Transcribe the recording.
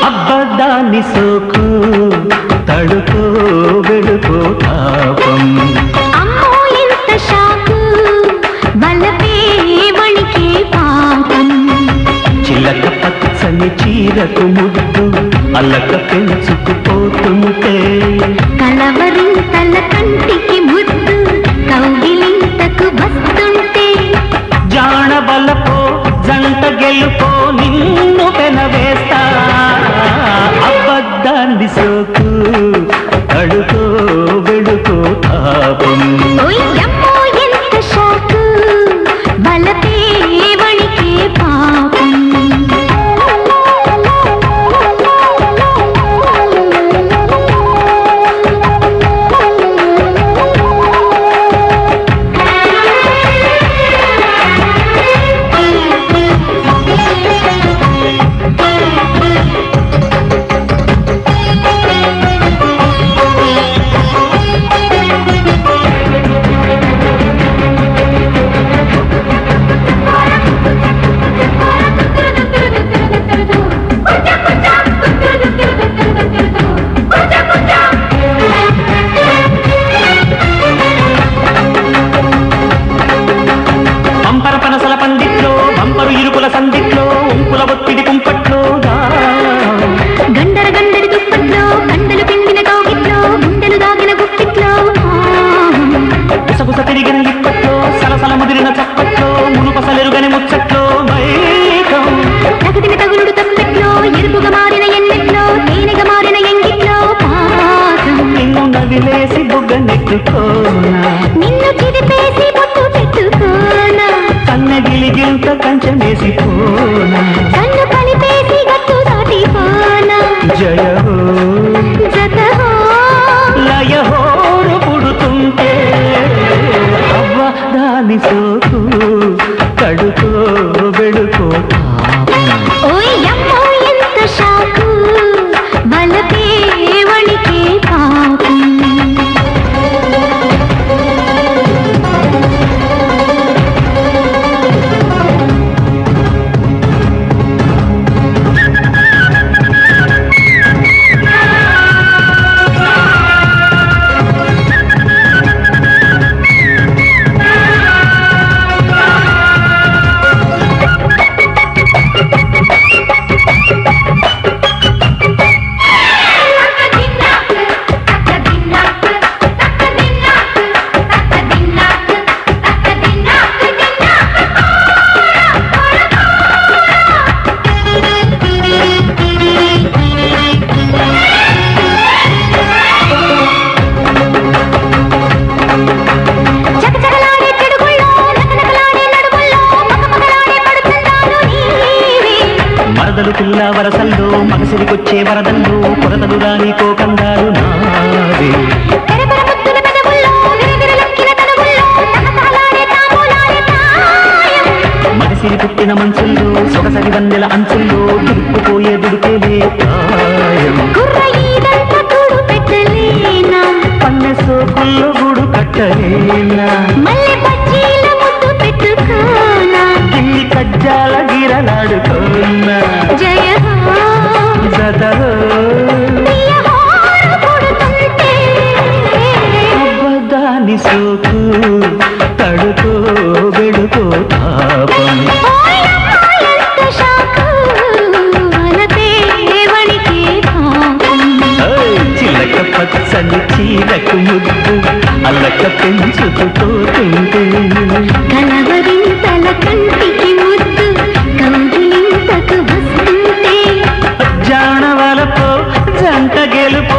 అబ్బదాన్ని సోకు తడుకో వెడుకో తాపం అమ్మో ఎంత షాకు బలపే వణికే పాపం చిలక పచ్చని చీరకు ముద్దు అల్లక పెంచుకుపోతుంటే కలవరింతల కంటికి ముద్దు కౌగిలింతకు వస్తుంటే జాణ బలపో జంట గెలుపో నిన్ను పెనవేస్తా అబద్ధాన్ని సోకు అడుకో వెడుకో తాపం ఓయమ్మో ఎంత షాకు బలపే వణికే పాపం పంపర పనసల పందిట్లో పంపరు ఇరుకుల సందిట్లో ఉంపుల ఒత్తిడి కుంపట్లో గండర గండరి దుప్పట్లో కండలు పిండిన కౌగిట్లో గుండెలు దాగిన గుప్పిట్లో గుసగుస తిరిగిన ఇప్పట్లో సలసల ముదిరిన చప్పట్లో మునుపసలెరుగని ముచ్చట్లో మైకం తగదిన తగులుడు తప్పెట్లో ఎరుపుగా మారిన ఎన్నెట్లో తేనెగా మారిన ఎంగిట్లో పాసం నిన్ను నవిలేసి బుగ్గ నెట్టుకోనా నిన్ను చిదిపేసి ముద్దు పెట్టుకోనా కన్నగిలిగింత కంచెమేసి పోనా కన్ను కలిపేసి గట్టు దాటిపోనా జయ హో జతహో లయ హోరు పుడుతుంటే అవ్వ దాని సోకు కడుకో వెడుకో పాపం ఓయమ్మో ఎంత షాకు బలపే వణికే పాపం చకచకలాడే పిడుగుల్లో నకనకలాడే నడుముల్లో మగమగలాడే పడుతున్నాను నీవే మరదలు పిల్ల వరసల్లో మగసిరికొచ్చే వరదల్లో కొరతలు రాని కోకందాలు నావే పెరపెర ముద్దుల పెదవుల్లో విరవిరలొక్కిన తనువుల్లో తహతహలాడే తాంబూలాడే తాయం మగసిరి పుట్టిన మంచుల్లో సొగసరి వందెల అంచుల్లో దురుక్కుపోయే దుడికేలే ప్రాయం గుర్ర ఈదంత కూడు పెట్టలేనా పన్నె సోకుల్లో గుడు కట్టలేనా మల్లె బజ్జీల ముద్దు పెట్టుకోనా గిల్లి కజ్జాల గిరలాడుకోనా జయ హో జతలో ప్రియ హోరు పుడుతుంటే అబ్బదాని సోకు తడుకో వెడుకో తాపం ఓయమ్మో ఎంత షాకు బలపే వణికే పాపం ఓయ్ చిలక పచ్చని చీరకు ముద్దు అల్లక పెంచుకుపోతుంటే కలవరింతల కంటికి ముద్దు కౌగిలింతకు వస్తుంటే జానవలపో జంట గెలుపో